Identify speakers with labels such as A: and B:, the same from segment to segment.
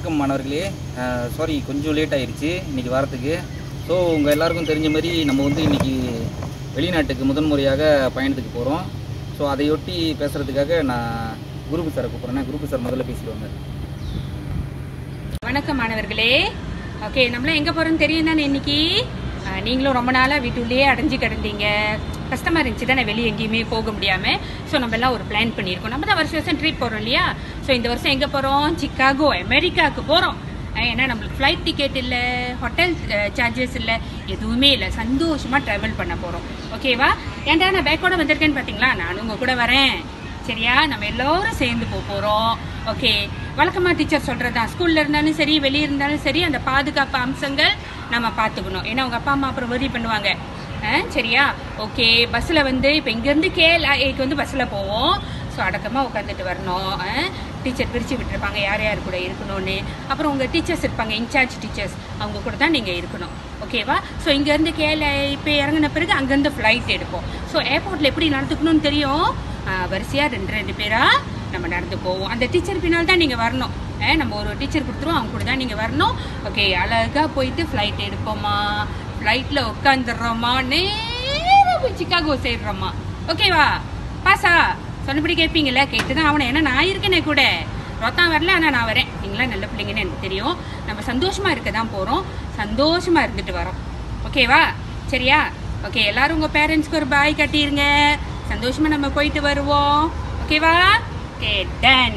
A: வணக்கம் மாணவர்களே சாரி கொஞ்சம் லேட் ஆயிருச்சு இன்னைக்கு வரத்துக்கு ஸோ உங்கள் எல்லாருக்கும் தெரிஞ்ச மாதிரி நம்ம வந்து இன்னைக்கு வெளிநாட்டுக்கு முதன்முறையாக பயணத்துக்கு போகிறோம் ஸோ அதையொட்டி பேசுகிறதுக்காக நான் குரூப் சாரை கூப்பிட்றேன் குரூப் சார் முதல்ல பேசிடுவாங்க
B: வணக்கம் மாணவர்களே ஓகே நம்மளாம் எங்கே போகிறோம்னு தெரியும் தானே இன்னைக்கு ஆ, நீங்களும் ரொம்ப நாளாக வீட்டுள்ளேயே அடைஞ்சு கிடந்தீங்க கஷ்டமாக இருந்துச்சு தானே வெளியே எங்கேயுமே போக முடியாமல் ஸோ நம்ம எல்லாம் ஒரு பிளான் பண்ணியிருக்கோம் நம்ம தான் வருஷம் வருஷம் ட்ரிப் போகிறோம் இல்லையா ஸோ இந்த வருஷம் எங்கே போகிறோம் சிக்காகோ அமெரிக்காவுக்கு போகிறோம் ஏன்னா நம்மளுக்கு ஃப்ளைட் டிக்கெட் இல்லை ஹோட்டல் சார்ஜஸ் இல்லை எதுவுமே இல்லை சந்தோஷமாக ட்ராவல் பண்ண போகிறோம் ஓகேவா ஏன்டா நான் பேக்கோட வந்திருக்கேன்னு பார்த்தீங்களா நானும் உங்கள் கூட வரேன் சரியா நம்ம எல்லோரும் சேர்ந்து போக போகிறோம் ஓகே வழக்கமாக டீச்சர் சொல்கிறது தான் ஸ்கூலில் இருந்தாலும் சரி வெளியே இருந்தாலும் சரி அந்த பாதுகாப்பு அம்சங்கள் நம்ம பார்த்துக்கணும் ஏன்னா உங்கள் அப்பா அம்மா அப்புறம் worry பண்ணுவாங்க ஆ, சரியா ஓகே பஸ்ஸில் வந்து இப்போ இங்கேருந்து கேஎல்ஐக்கு வந்து பஸ்ஸில் போவோம் ஸோ அடக்கமாக உட்காந்துட்டு வரணும் டீச்சர் பிரித்து விட்டுருப்பாங்க யார் யார் கூட இருக்கணும்னு அப்புறம் உங்கள் டீச்சர்ஸ் இருப்பாங்க இன்சார்ஜ் டீச்சர்ஸ் அவங்க கூட தான் நீங்கள் இருக்கணும் ஓகேவா ஸோ இங்கேருந்து கேஎல்ஐ இப்போ இறங்கின பிறகு அங்கேருந்து ஃப்ளைட் எடுப்போம் ஸோ ஏர்போர்ட்டில் எப்படி நடந்துக்கணும்னு தெரியும் வரிசையாக ரெண்டு ரெண்டு பேராக நம்ம நடந்து போவோம் அந்த டீச்சர் பின்னால் தான் நீங்கள் வரணும் ஆ, நம்ம ஒரு டீச்சர் கொடுத்துருவோம் அவங்க கூட தான் நீங்கள் வரணும் ஓகே அழகாக போயிட்டு ஃப்ளைட் எடுப்போமா ஃப்ளைட்டில் உட்காந்துடுறோமா நேராக போய் சிக்காகோ சேர்றோமா ஓகேவா பாசா சொன்னபடி கேட்பீங்கல்ல கேட்டு தான் ஆகணும் ஏன்னா நான் இருக்கேனே கூட ரொத்தான் வரல ஆனால் நான் வரேன் நீங்களாம் நல்ல பிள்ளைங்கன்னு எனக்கு தெரியும் நம்ம சந்தோஷமாக இருக்க தான் போகிறோம் சந்தோஷமாக இருந்துட்டு வரோம் ஓகேவா சரியா ஓகே எல்லாரும் உங்கள் பேரண்ட்ஸ்க்கு ஒரு பாய் கட்டிருங்க சந்தோஷமாக நம்ம போயிட்டு வருவோம் ஓகேவா ஓகே டன்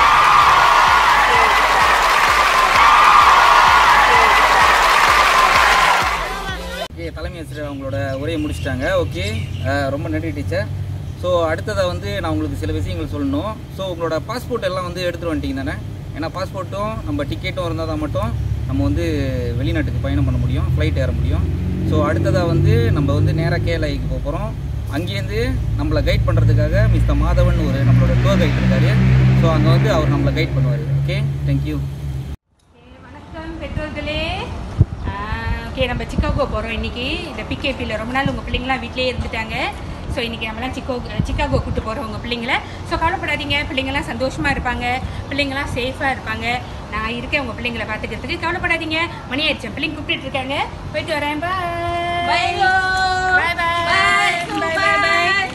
A: ஓகே தலைமை ஆசிரியர் அவங்களோட உரையை முடிச்சிட்டாங்க ஓகே ரொம்ப நன்றி டீச்சர் ஸோ அடுத்ததாக வந்து நான் உங்களுக்கு சில விஷயங்கள் சொல்லணும் ஸோ உங்களோட பாஸ்போர்ட் எல்லாம் வந்து எடுத்துகிட்டு வந்துட்டீங்க தானே ஏன்னா பாஸ்போர்ட்டும் நம்ம டிக்கெட்டும் இருந்தால் தான் மட்டும் நம்ம வந்து வெளிநாட்டுக்கு பயணம் பண்ண முடியும் ஃப்ளைட் ஏற முடியும் ஸோ அடுத்ததாக வந்து நம்ம வந்து நேராக கேரளாய்க்கு போக போகிறோம் அங்கேருந்து நம்மளை கைட் பண்ணுறதுக்காக மிஸ்டர் மாதவன் ஒரு நம்மளோட டூர் கைட் இருக்காரு ஸோ அங்கே வந்து அவர் நம்மளை கைட் பண்ணுவார் ஓகே தேங்க்யூ
B: வணக்கம் பெற்றோர்களே ஓகே நம்ம சிக்காகோ போகிறோம் இன்னைக்கு இந்த பிகேபியில் ரொம்ப நாள் உங்கள் பிள்ளைங்களாம் வீட்டிலேயே இருந்துட்டாங்க ஸோ இன்னைக்கு நம்மலாம் சிக்கோ சிக்காகோ கூட்டு போகிறோம் உங்கள் பிள்ளைங்கள ஸோ கவலைப்படாதீங்க பிள்ளைங்களாம் சந்தோஷமாக இருப்பாங்க பிள்ளைங்களாம் சேஃபாக இருப்பாங்க நான் இருக்கேன் உங்கள் பிள்ளைங்களை பார்த்துக்கிறதுக்கு கவலைப்படாதீங்க மணி ஆயிடுச்சு பிள்ளைங்க கூப்பிட்டு இருக்காங்க போயிட்டு வரேன் பாய் பாய் பாய் பாய் பாய்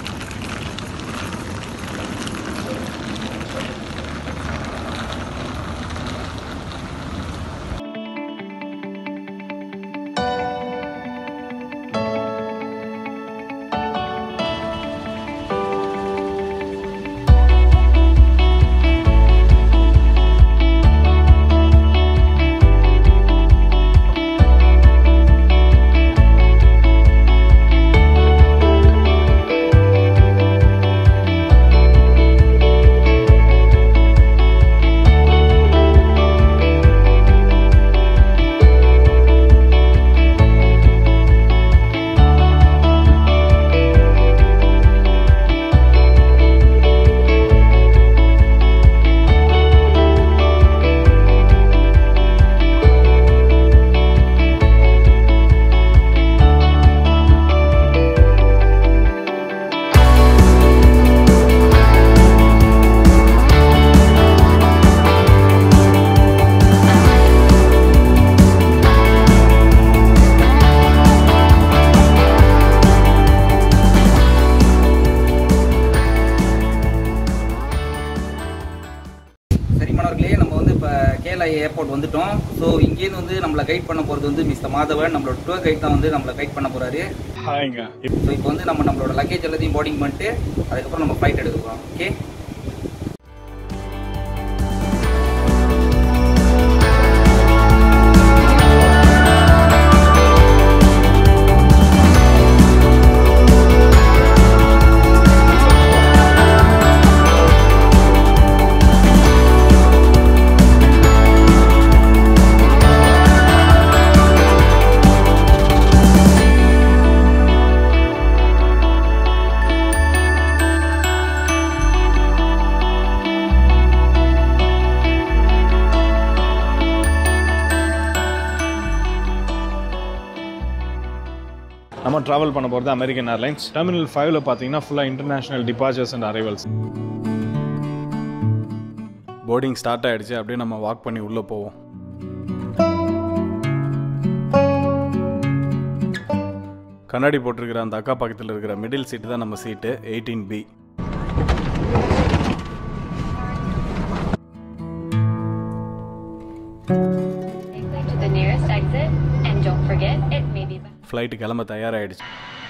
A: சரி மாணவர்களே நம்ம வந்து இப்போ கேரளா ஏர்போர்ட் வந்துட்டோம் ஸோ இங்கேருந்து வந்து நம்மளை கைட் பண்ண போகிறது வந்து மிஸ்டர் மாதவன் நம்மளோட டூர் கைட் தான் வந்து நம்மளை கைட் பண்ண போகிறாரு
C: ஹாய்ங்க
A: ஸோ இப்போ வந்து நம்ம நம்மளோட லக்கேஜ் எல்லாத்தையும் போர்டிங் பண்ணிட்டு அதுக்கப்புறம் நம்ம ஃப்ளைட் எடுக்க போகிறோம் ஓகே
C: நம்ம ட்ராவல் பண்ண போகிறது அமெரிக்கன் ஏர்லைன்ஸ் டெர்மினல் ஃபைவ்ல பார்த்தீங்கன்னா ஃபுல்லாக international departures and arrivals boarding start ஆகிடுச்சு அப்படியே நம்ம வாக் பண்ணி உள்ளே போவோம் கண்ணாடி போட்டிருக்கிற அந்த அக்கா பக்கத்தில் இருக்கிற மிடில் சீட்டு தான் நம்ம seat eighteen B
D: Go to the nearest exit, and don't forget, it may be.
C: Flight கிளம்ப தயாராகிடுச்சு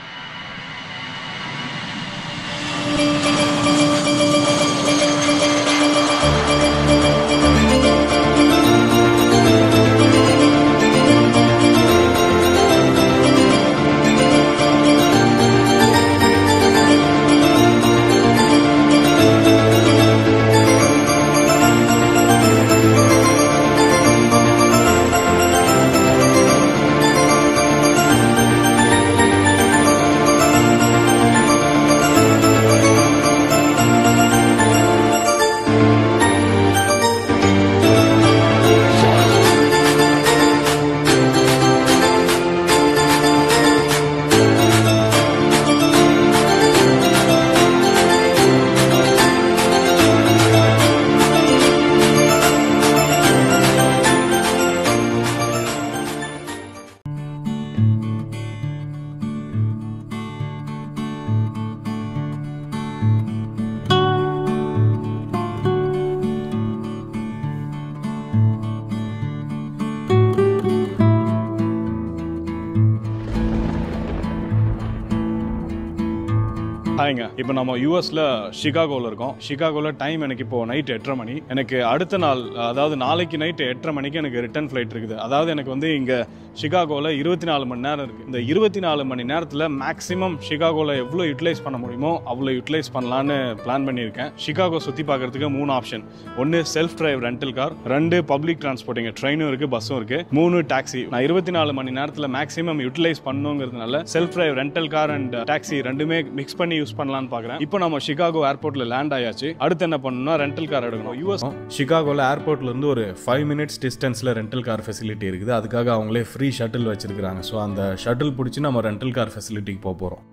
C: ஹாய்ங்க இப்போ நம்ம யூஎஸில் ஷிகாகோவில் இருக்கோம் ஷிகாகோவில் டைம் எனக்கு இப்போ நைட் எட்டரை மணி எனக்கு அடுத்த நாள் அதாவது நாளைக்கு நைட்டு எட்டரை மணிக்கு எனக்கு ரிட்டர்ன் ஃப்ளைட் இருக்குது அதாவது எனக்கு வந்து இங்கே ஷிகாகோவில் இருபத்தி நாலு மணி நேரம் இருக்குது இந்த இருபத்தி நாலு மணி நேரத்தில் மேக்ஸிமம் ஷிகாகோவில் எவ்வளோ யூட்டிலைஸ் பண்ண முடியுமோ அவ்வளோ யூட்டிலைஸ் பண்ணலான்னு பிளான் பண்ணியிருக்கேன் ஷிகாகோ சுற்றி பார்க்கறதுக்கு மூணு ஆப்ஷன் ஒன்று செல்ஃப் டிரைவ் ரெண்டல் கார் ரெண்டு பப்ளிக் டிரான்ஸ்போர்ட் இங்கே ட்ரெயினும் இருக்குது பஸ்ஸும் இருக்குது மூணு டாக்ஸி நான் இருபத்தி நாலு மணி நேரத்தில் மேக்ஸிமம் யூட்டிலைஸ் பண்ணுங்கிறதுனால self drive rental car and taxi ரெண்டுமே மிக்ஸ் பண்ணி யூஸ் பண்ணலாம்னு பார்க்குறேன் இப்போ நம்ம ஷிகாகோ ஏர்போர்ட்டில் லேண்ட் ஆயாச்சு அடுத்து என்ன பண்ணணும்னா ரெண்டல் கார் எடுக்கணும் யூஎஸ் ஷிகாகோவில் ஏர்போர்ட்ல இருந்து ஒரு ஃபைவ் மினிட்ஸ் டிஸ்டன்ஸில் ரெண்டல் கார் ஃபெசிலிட்டி இருக்குது அதுக்காக அவங்களே ஃப்ரீ ஷட்டில் வச்சிருக்காங்க ஸோ அந்த ஷட்டில் பிடிச்சி நம்ம ரெண்டல் கார் ஃபெசிலிட்டிக்கு போக போகிறோம்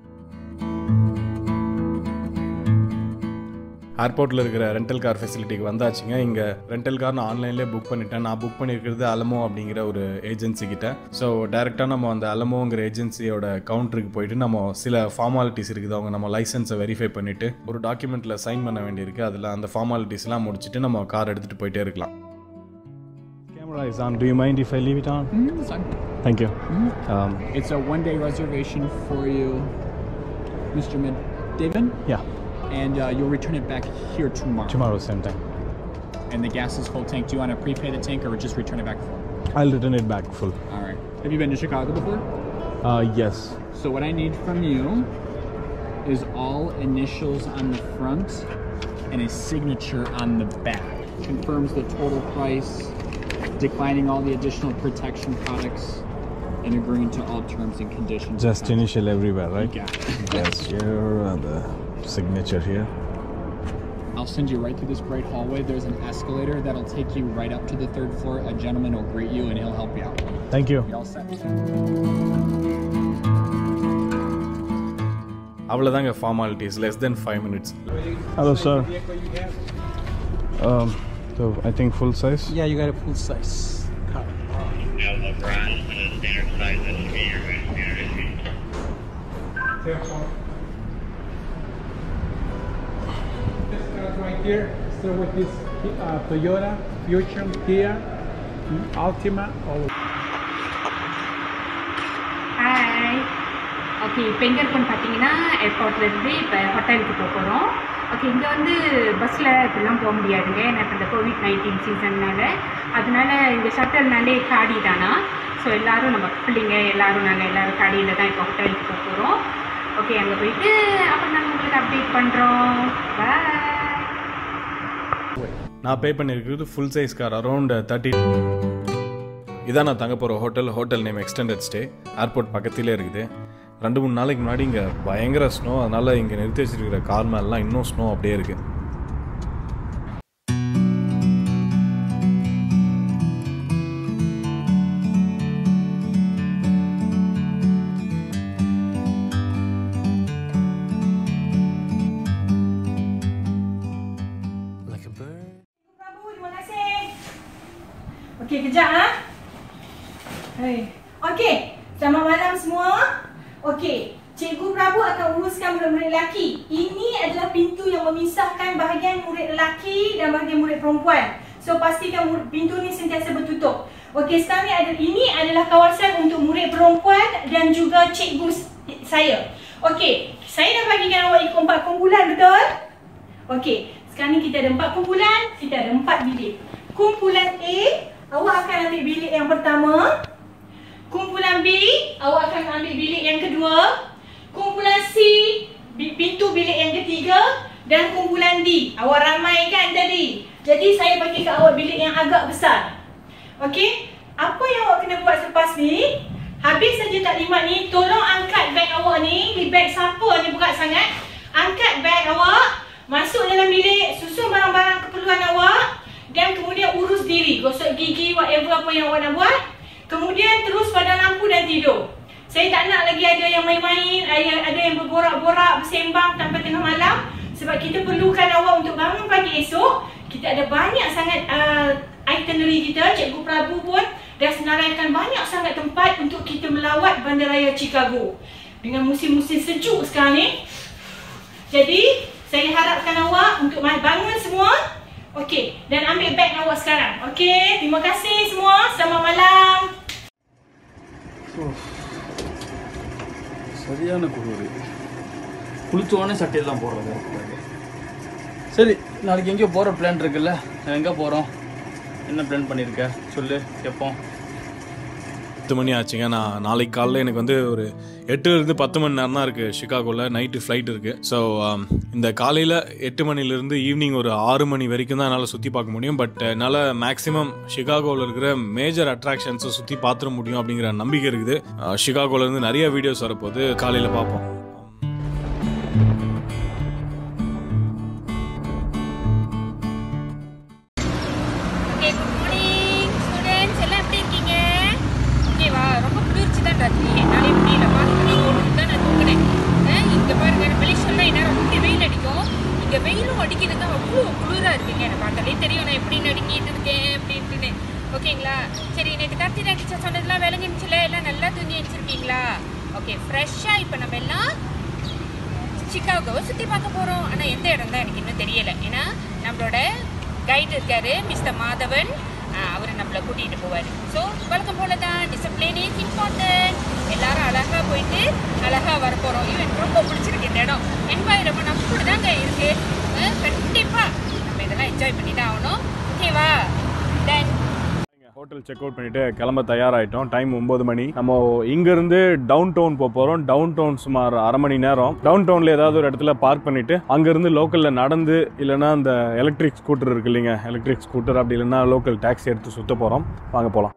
C: ஏர்போர்ட்டில் இருக்கிற ரெண்டல் கார் ஃபெசிலிட்டிக்கு வந்தாச்சுங்க இங்கே ரெண்டல் கார் நான் ஆன்லைன்லேயே புக் பண்ணிட்டேன் நான் புக் பண்ணியிருக்கிறது அலமோ அப்படிங்கிற ஒரு ஏஜென்சி கிட்ட ஸோ டேரெக்டாக நம்ம அந்த அலமோங்கிற ஏஜென்சியோட கவுண்டருக்கு போயிட்டு நம்ம சில ஃபார்மாலிட்டிஸ் இருக்குது அவங்க நம்ம லைசன்ஸை வெரிஃபை பண்ணிவிட்டு ஒரு டாக்குமெண்ட்டில் சைன் பண்ண வேண்டியிருக்கு அதில் அந்த ஃபார்மாலிட்டிஸ்லாம் முடிச்சுட்டு நம்ம கார் எடுத்துகிட்டு போயிட்டே இருக்கலாம் Camera is on. Do you mind if I leave it on?
E: Mm, it's fine.
C: Thank you. Um,
E: It's a one day reservation for you, Mr. McDavid,
C: yeah,
E: and uh, you'll return it back here tomorrow.
C: tomorrow same time.
E: And the gas is full tank. Do you want to prepay the tank or just return it back full?
C: I'll return it back full.
E: All right. Have you been to Chicago before?
C: Uh, yes.
E: So, what I need from you is all initials on the front and a signature on the back. Confirms the total price, declining all the additional protection products, and agreeing to all terms and conditions.
C: Just initial everywhere, right?
E: You got it.
C: Yes, here and the signature here.
E: I'll send you right through this bright hallway. There's an escalator that'll take you right up to the third floor. A gentleman will greet you and he'll help you out.
C: Thank you.
E: You all set?
C: அவ்வளோதாங்க formalities less then five minutes
F: Hello, sir. Um, so I think full size.
E: Yeah, you got a full size car.
G: Yeah, LeBron, one of the standard size SUV or standard SUV.
H: This car right here, still with this uh, Toyota, Future, Kia, Altima, all
B: hi okay இப்போ எங்கே இருக்கோன்னு பார்த்தீங்கன்னா ஏர்போர்ட்லேருந்து இப்போ ஹோட்டலுக்கு போக போகிறோம் okay இங்கே வந்து பஸ்ஸில் இப்படிலாம் போக முடியாதுங்க ஏன்னா இப்போ இந்த கோவிட் நைன்டீன் சீசன்னால அதனால இந்த ஷட்டல்னாலே காடி தானா ஸோ எல்லோரும் நம்ம பிள்ளைங்க எல்லோரும் நாங்கள் எல்லோரும் காடியில் தான் இப்போ ஹோட்டலுக்கு போக போகிறோம் ஓகே அங்கே போயிட்டு அப்புறம் நாங்கள் உங்களுக்கு அப்டேட் பண்ணுறோம் பாய்
C: நான் பே பண்ணியிருக்கிறது full size car around thirty இதான் நான் தங்க போகிற hotel hotel name extended stay airport பக்கத்திலே இருக்குது ரெண்டு மூணு நாளைக்கு முன்னாடி இங்கே பயங்கர ஸ்னோ அதனால் இங்கே நிறுத்தி வச்சிருக்கிற கார் மேலாம் இன்னும் ஸ்னோ அப்படியே இருக்குது
I: Okey, kejap ha. Hai. Okey, selamat malam semua. Okey, Cikgu Prabu akan uruskan murid-murid lelaki. Ini adalah pintu yang memisahkan bahagian murid lelaki dan bahagian murid perempuan. So pastikan murid, pintu ni sentiasa bertutup. Okey, sekarang ni ada ini adalah kawasan untuk murid perempuan dan juga cikgu s- saya. Okey, saya dah bagikan awak ikut empat kumpulan betul? Okey, sekarang ni kita ada empat kumpulan, kita ada empat bilik. Kumpulan A, awak akan ambil bilik yang pertama. Kumpulan B, awak akan ambil bilik yang kedua. Kumpulan C, bi- pintu bilik yang ketiga. Dan kumpulan D, awak ramai kan tadi? Jadi saya bagi kat awak bilik yang agak besar. Okey, apa yang awak kena buat selepas ni? Habis saja taklimat ni, tolong angkat beg awak ni. Ni beg siapa ni berat sangat? Angkat beg awak, masuk dalam bilik, susun barang-barang keperluan awak dan kemudian urus diri, gosok gigi, whatever apa yang awak nak buat. Kemudian terus padam lampu dan tidur. Saya tak nak lagi ada yang main-main, ada ada yang berborak-borak, bersembang sampai tengah malam sebab kita perlukan awak untuk bangun pagi esok. Kita ada banyak sangat uh, itinerary kita, Cikgu Prabu pun dah senaraikan banyak sangat tempat untuk kita melawat Bandaraya Chicago. Dengan musim-musim sejuk sekarang ni. Jadi, saya harapkan awak untuk ma- bangun semua. Okey, dan ambil beg awak sekarang. Okey, terima kasih semua. Selamat malam.
C: சரியான குளிர் குளிச்சோடனே சட்டையெல்லாம் போடுறது சரி நாளைக்கு எங்கேயோ போகிற plan இருக்குல்ல எங்கே போகிறோம் என்ன பிளான் பண்ணியிருக்க சொல்லு கேட்போம் பத்து மணி ஆச்சுங்க நான் நாளைக்கு காலைல எனக்கு வந்து ஒரு எட்டுலேருந்து பத்து மணி நேரம் தான் இருக்குது ஷிகாகோவில் நைட்டு ஃப்ளைட் இருக்குது ஸோ இந்த காலையில் எட்டு மணிலேருந்து ஈவினிங் ஒரு ஆறு மணி வரைக்கும் தான் என்னால் சுற்றி பார்க்க முடியும் பட் என்னால் மேக்ஸிமம் ஷிகாகோவில் இருக்கிற மேஜர் அட்ராக்ஷன்ஸை சுற்றி பார்த்துட முடியும் அப்படிங்கிற நம்பிக்கை இருக்குது ஷிகாகோலேருந்து நிறைய வீடியோஸ் வரப்போகுது காலையில் பார்ப்போம்
B: ஓகே குட் மார்னிங் ஸ்டூடெண்ட்ஸ் எல்லாம் எப்படி இருக்கீங்க ஓகேவா ரொம்ப குளிர்ச்சி தான் ராத்திரி என்னாலே முடியலப்பா துணி போட்டு தான் நான் தூங்கினேன் இங்கே பாருங்க வெளிச்சம்லாம் என்ன ரொம்ப வெயில் அடிக்கும் இங்கே வெயிலும் அடிக்கிறது அவ்வளோ குளிராக இருக்குங்க எனக்கு பார்த்தாலே தெரியும் நான் எப்படி நடுங்கிட்டு இருக்கேன் அப்படின்ட்டுன்னு ஓகேங்களா சரி நேற்று கார்த்தி டீச்சர் சொன்னதெல்லாம் விளங்குச்சுல எல்லாம் நல்லா தூங்கி வச்சிருக்கீங்களா ஓகே ஃப்ரெஷ்ஷாக இப்போ நம்ம எல்லாம் சிக்காகோவை சுற்றி பார்க்க போகிறோம் ஆனால் எந்த இடம் தான் எனக்கு இன்னும் தெரியலை ஏன்னா நம்மளோட கைடு இருக்காரு மிஸ்டர் மாதவன் அவர் நம்மளை கூட்டிகிட்டு போவார் ஸோ வழக்கம் போல தான் டிசிப்ளின் இஸ் இம்பார்ட்டன்ட் எல்லாரும் அழகாக போயிட்டு அழகாக வர போகிறோம் எனக்கு ரொம்ப பிடிச்சிருக்கு இந்த இடம் என்வாயிரமெண்ட் அப்படி தாங்க இருக்குது கண்டிப்பாக நம்ம இதெல்லாம் என்ஜாய் பண்ணி தான் ஆகணும் ஓகேவா தென்
C: ஹோட்டல் செக் அவுட் பண்ணிட்டு கிளம்ப தயாராகிட்டோம் டைம் ஒம்பது மணி நம்ம இங்கேருந்து டவுன் டவுன் போக போகிறோம் டவுன் டவுன் சுமார் அரை மணி நேரம் டவுன் டவுனில் ஏதாவது ஒரு இடத்துல பார்க் பண்ணிட்டு அங்கேருந்து லோக்கலில் நடந்து இல்லைன்னா அந்த எலக்ட்ரிக் ஸ்கூட்டர் இருக்கு இல்லைங்க எலக்ட்ரிக் ஸ்கூட்டர் அப்படி இல்லைன்னா லோக்கல் டாக்ஸி எடுத்து சுற்ற போகிறோம் வாங்க போகலாம்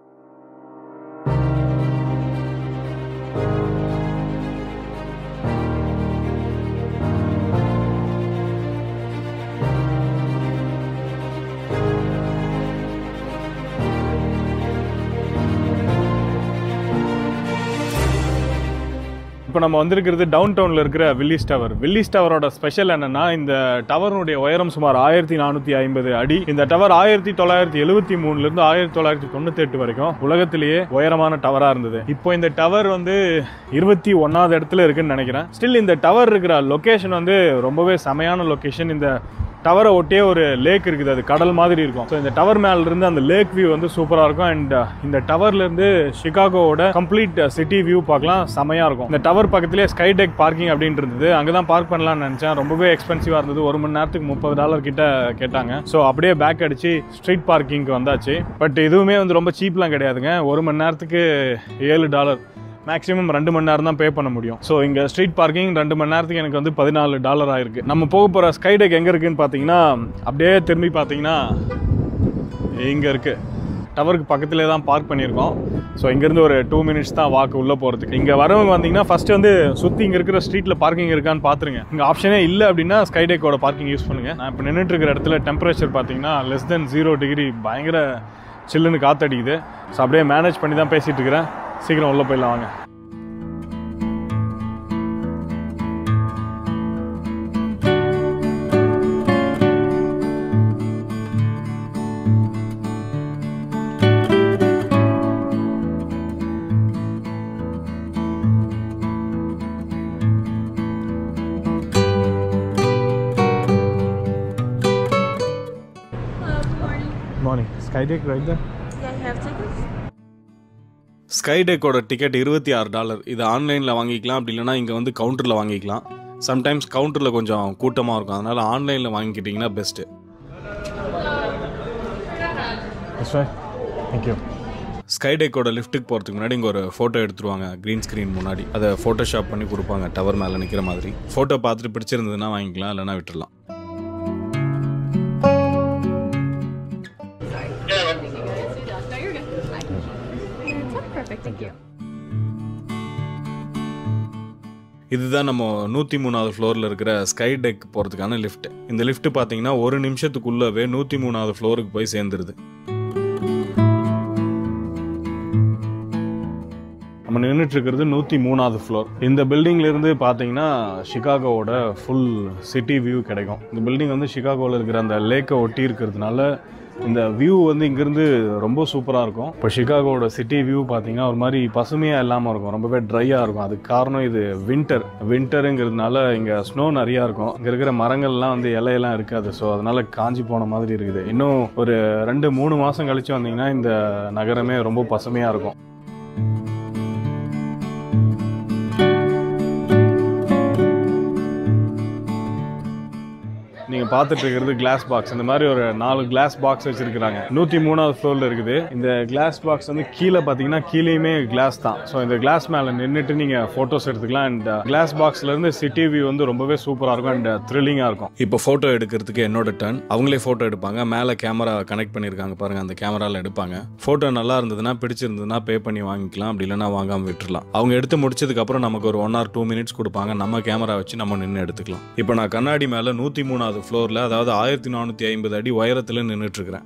C: இப்போ நம்ம வந்திருக்கிறது டவுன் டவுனில் இருக்கிற வில்லிஸ் டவர் வில்லிஸ் டவரோட ஸ்பெஷல் என்னன்னா இந்த டவருடைய உயரம் சுமார் ஆயிரத்தி நானூற்றி ஐம்பது அடி இந்த டவர் ஆயிரத்தி தொள்ளாயிரத்தி எழுபத்தி மூணுலேருந்து ஆயிரத்தி தொள்ளாயிரத்தி தொண்ணூற்றி எட்டு வரைக்கும் உலகத்திலேயே உயரமான டவராக இருந்தது இப்போ இந்த டவர் வந்து இருபத்தி ஒன்றாவது இடத்துல இருக்குன்னு நினைக்கிறேன் ஸ்டில் இந்த டவர் இருக்கிற லொக்கேஷன் வந்து ரொம்பவே செமையான லொக்கேஷன் இந்த டவரை ஒட்டியே ஒரு லேக் இருக்குது அது கடல் மாதிரி இருக்கும் ஸோ இந்த டவர் மேல இருந்து அந்த லேக் வியூ வந்து சூப்பராக இருக்கும் அண்ட் இந்த டவர்ல இருந்து சிகாகோவோட கம்ப்ளீட் சிட்டி வியூ பார்க்கலாம் செமையா இருக்கும் இந்த டவர் பக்கத்துலேயே ஸ்கை டெக் பார்க்கிங் அப்படின்னு இருந்தது அங்கே தான் பார்க் பண்ணலாம்னு நினச்சேன் ரொம்பவே எக்ஸ்பென்சிவாக இருந்தது ஒரு மணி நேரத்துக்கு முப்பது டாலர் கிட்ட கேட்டாங்க ஸோ அப்படியே பேக் அடிச்சு ஸ்ட்ரீட் பார்க்கிங்க்கு வந்தாச்சு பட் இதுவுமே வந்து ரொம்ப சீப்லாம் கிடையாதுங்க ஒரு மணி நேரத்துக்கு ஏழு டாலர் மேக்ஸிமம் ரெண்டு மணி நேரம் தான் பே பண்ண முடியும் ஸோ இங்கே ஸ்ட்ரீட் பார்க்கிங் ரெண்டு மணி நேரத்துக்கு எனக்கு வந்து பதினாலு டாலர் ஆயிருக்கு நம்ம போக போகிற ஸ்கைடெக் எங்கே இருக்குன்னு பார்த்தீங்கன்னா அப்படியே திரும்பி பார்த்தீங்கன்னா இங்கே இருக்குது டவருக்கு பக்கத்துலேயே தான் பார்க் பண்ணியிருக்கோம் ஸோ இங்கேருந்து ஒரு டூ மினிட்ஸ் தான் வாக்கு உள்ளே போகிறதுக்கு இங்கே வரவங்க வந்தீங்கன்னா ஃபஸ்ட்டு வந்து சுற்றி இங்கே இருக்கிற ஸ்ட்ரீட்டில் பார்க்கிங் இருக்கான்னு பார்த்துருங்க இங்கே ஆப்ஷனே இல்லை அப்படின்னா ஸ்கைடெக்கோட பார்க்கிங் யூஸ் பண்ணுங்கள் நான் இப்போ நின்றுட்டு இருக்கிற இடத்துல டெம்பரேச்சர் பார்த்தீங்கன்னா லெஸ் தென் ஜீரோ டிகிரி பயங்கர சில்லுன்னு காத்தடிக்குது ஸோ அப்படியே மேனேஜ் பண்ணி தான் பேசிகிட்டு இருக்கிறேன் சீக்கிரம் உள்ளே போயிடலாம் வாங்க
F: morning. Skydeck right there.
C: ஸ்கைடெக்கோட டிக்கெட் இருபத்தி ஆறு டாலர் இது ஆன்லைனில் வாங்கிக்கலாம் அப்படி இல்லைனா இங்கே வந்து கவுண்டரில் வாங்கிக்கலாம் சம்டைம்ஸ் கவுண்டரில் கொஞ்சம் கூட்டமாக இருக்கும் அதனால் ஆன்லைனில் வாங்கிக்கிட்டிங்கன்னா best
F: That's right. Thank you.
C: ஸ்கைடெக்கோட லிஃப்ட்டுக்கு போகிறதுக்கு முன்னாடி இங்கே ஒரு ஃபோட்டோ எடுத்துருவாங்க க்ரீன் ஸ்க்ரீன் முன்னாடி அதை ஃபோட்டோஷாப் பண்ணி கொடுப்பாங்க டவர் மேலே நிற்கிற மாதிரி ஃபோட்டோ பார்த்துட்டு பிடிச்சிருந்ததுன்னா வாங்கிக்கலாம் இல்லைனா விட்டுறலாம் இதுதான் நம்ம நூற்றி மூணாவது ஃப்ளோரில் இருக்கிற ஸ்கை டெக் போகிறதுக்கான லிஃப்ட் இந்த லிஃப்ட் பார்த்தீங்கன்னா ஒரு நிமிஷத்துக்குள்ளவே நூற்றி மூணாவது ஃப்ளோருக்கு போய் சேர்ந்துருது நம்ம நின்றுட்டு இருக்கிறது நூற்றி மூணாவது ஃப்ளோர் இந்த பில்டிங்ல இருந்து பார்த்தீங்கன்னா சிகாகோவோட ஃபுல் சிட்டி வியூ கிடைக்கும் இந்த பில்டிங் வந்து சிகாகோவில் இருக்கிற அந்த லேக்கை ஒட்டி இருக்கிறதுனால இந்த வியூ வந்து இங்கேருந்து ரொம்ப சூப்பராக இருக்கும் இப்போ சிகாகோவோட சிட்டி வியூ பார்த்தீங்கன்னா ஒரு மாதிரி பசுமையாக இல்லாமல் இருக்கும் ரொம்பவே ட்ரையாக இருக்கும் அதுக்கு காரணம் இது வின்டர் வின்டருங்கிறதுனால இங்கே ஸ்னோ நிறையா இருக்கும் இங்கே இருக்கிற மரங்கள்லாம் வந்து இலையெல்லாம் இருக்காது ஸோ அதனால காஞ்சி போன மாதிரி இருக்குது இன்னும் ஒரு ரெண்டு மூணு மாதம் கழிச்சு வந்தீங்கன்னா இந்த நகரமே ரொம்ப பசுமையாக இருக்கும் நீங்கள் பார்த்துட்டு இருக்கிறது கிளாஸ் பாக்ஸ் இந்த மாதிரி ஒரு நாலு கிளாஸ் பாக்ஸ் வச்சிருக்காங்க நூற்றி மூணாவது ஃப்ளோரில் இருக்குது இந்த கிளாஸ் பாக்ஸ் வந்து கீழே பார்த்தீங்கன்னா கீழேயுமே கிளாஸ் தான் ஸோ இந்த கிளாஸ் மேலே நின்றுட்டு நீங்கள் ஃபோட்டோஸ் எடுத்துக்கலாம் அண்ட் கிளாஸ் பாக்ஸ்லேருந்து சிட்டி வியூ வந்து ரொம்பவே சூப்பராக இருக்கும் அண்ட் த்ரில்லிங்காக இருக்கும் இப்போ ஃபோட்டோ எடுக்கிறதுக்கு என்னோட டர்ன் அவங்களே ஃபோட்டோ எடுப்பாங்க மேலே கேமரா கனெக்ட் பண்ணியிருக்காங்க பாருங்க அந்த கேமராவில் எடுப்பாங்க ஃபோட்டோ நல்லா இருந்ததுன்னா பிடிச்சிருந்ததுன்னா பே பண்ணி வாங்கிக்கலாம் அப்படி இல்லைன்னா வாங்காமல் விட்டுறலாம் அவங்க எடுத்து முடிச்சதுக்கு அப்புறம் நமக்கு ஒரு ஒன் ஆர் டூ மினிட்ஸ் கொடுப்பாங்க நம்ம கேமரா வச்சு நம்ம நின்று எடுத்துக்கலாம் இப்போ நான் கண்ணாடி மேலே நூற்றி மூணாவது ஃப்ளோரில் அதாவது ஆயிரத்தி நானூற்றி ஐம்பது அடி உயரத்தில் நின்றுட்டு இருக்கிறேன்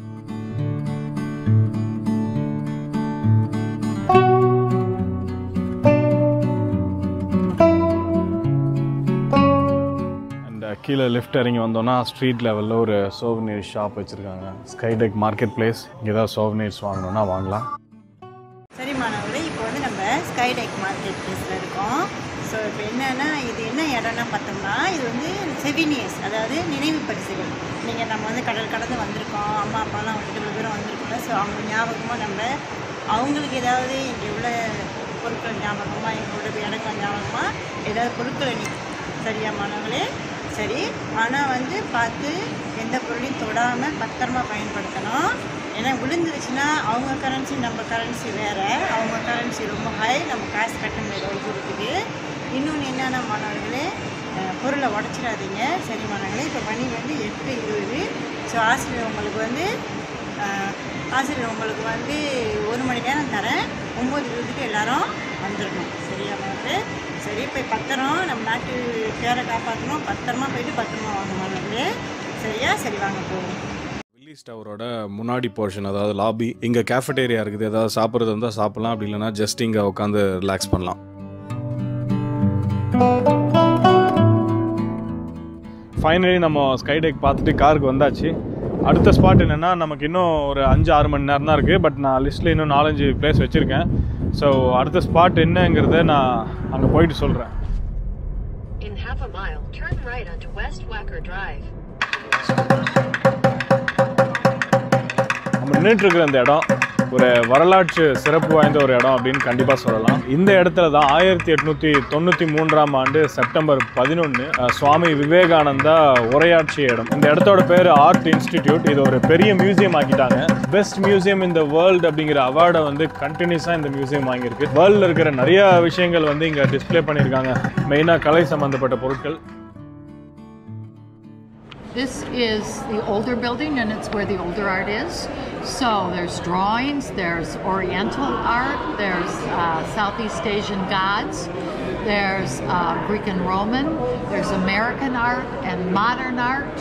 C: அண்ட் கீழே லிஃப்ட் இறங்கி வந்தோம்னா ஸ்ட்ரீட் லெவலில் ஒரு சோவனீர் ஷாப் வச்சுருக்காங்க ஸ்கைடெக் மார்க்கெட் பிளேஸ் இங்கே ஏதாவது சோவனீர்ஸ் வாங்கணும்னா வாங்கலாம்
J: சரி மாணவர்களே இப்போ வந்து நம்ம ஸ்கைடெக் மார்க்கெட் பிளேஸில் இருக்கோம் ஸோ இப்போ என்னன்னா இது என்ன இடம்னா பார்த்தோம்னா இது வந்து செவினியர்ஸ் அதாவது நினைவு பரிசுகள் நீங்கள் நம்ம வந்து கடல் கடந்து வந்திருக்கோம் அம்மா அப்பாலாம் வந்துட்டு இவ்வளோ தூரம் வந்திருக்கோம்ல ஸோ அவங்க ஞாபகமாக நம்ம அவங்களுக்கு ஏதாவது இங்கே உள்ள பொருட்கள் ஞாபகமாக எங்களோட இடங்கள் ஞாபகமாக ஏதாவது பொருட்களை நீ சரியா மாணவர்களே சரி ஆனால் வந்து பார்த்து எந்த பொருளையும் தொடாமல் பத்திரமா பயன்படுத்தணும் ஏன்னா விழுந்துருச்சுன்னா அவங்க கரன்சி நம்ம கரன்சி வேறு அவங்க கரன்சி ரொம்ப ஹை நம்ம காசு கட்ட வேண்டிய இது இருக்குது இன்னொன்று என்னென்ன மாணவர்களே அஹ், பொருளை உடச்சிடாதீங்க சரி மாணவர்களே இப்போ மணி வந்து எட்டு இருபது ஸோ ஆசிரியர் உங்களுக்கு வந்து அஹ், ஆசிரியர் உங்களுக்கு வந்து ஒரு மணி நேரம் தரேன் ஒம்பது இருபதுக்கு எல்லாரும் வந்துடணும் சரியா மாணவர்களே சரி போய் பத்திரம் நம்ம நாட்டு பேரை காப்பாற்றணும் பத்திரமா போயிட்டு பத்திரமா வாங்க மாணவர்களே சரியா சரி வாங்க போவோம்
C: வில்லிஸ் டவரோட முன்னாடி போர்ஷன் அதாவது லாபி இங்கே கேஃபடேரியா இருக்குது ஏதாவது சாப்பிட்றது இருந்தால் சாப்பிடலாம் அப்படி இல்லைன்னா ஜஸ்ட் இங்கே உட்காந்து ரிலாக்ஸ் பண்ணலாம்
F: ஃபைனலி நம்ம ஸ்கைடெக் பார்த்துட்டு காருக்கு வந்தாச்சு அடுத்த ஸ்பாட் என்னென்னா நமக்கு இன்னும் ஒரு அஞ்சு ஆறு மணி நேரம் தான் இருக்குது பட் நான் லிஸ்ட்டில் இன்னும் நாலஞ்சு பிளேஸ் வச்சுருக்கேன் ஸோ அடுத்த ஸ்பாட் என்னங்கிறத நான் அங்கே போயிட்டு சொல்கிறேன்
K: In half a mile, turn right onto West Wacker Drive.
F: நம்ம நின்றுட்டு இருக்கிற இந்த இடம் ஒரு வரலாற்று சிறப்பு வாய்ந்த ஒரு இடம் அப்படின்னு கண்டிப்பாக சொல்லலாம் இந்த இடத்துல தான் ஆயிரத்தி எட்நூற்றி தொண்ணூற்றி மூன்றாம் ஆண்டு செப்டம்பர் பதினொன்று சுவாமி விவேகானந்தா உரையாற்றிய இடம் இந்த இடத்தோட பேர் ஆர்ட் இன்ஸ்டிடியூட் இது ஒரு பெரிய மியூசியம் ஆக்கிட்டாங்க பெஸ்ட் மியூசியம் இந்த வேர்ல்டு அப்படிங்கிற அவார்டை வந்து கண்டினியூஸாக இந்த மியூசியம் வாங்கியிருக்கு வேர்ல்டில் இருக்கிற நிறைய விஷயங்கள் வந்து இங்கே டிஸ்ப்ளே பண்ணியிருக்காங்க மெயினாக கலை சம்மந்தப்பட்ட பொருட்கள்
L: This is the older building, and it's where the older art is. So there's drawings, there's Oriental art, there's uh, Southeast Asian gods, there's uh, Greek and Roman, there's American art and modern art,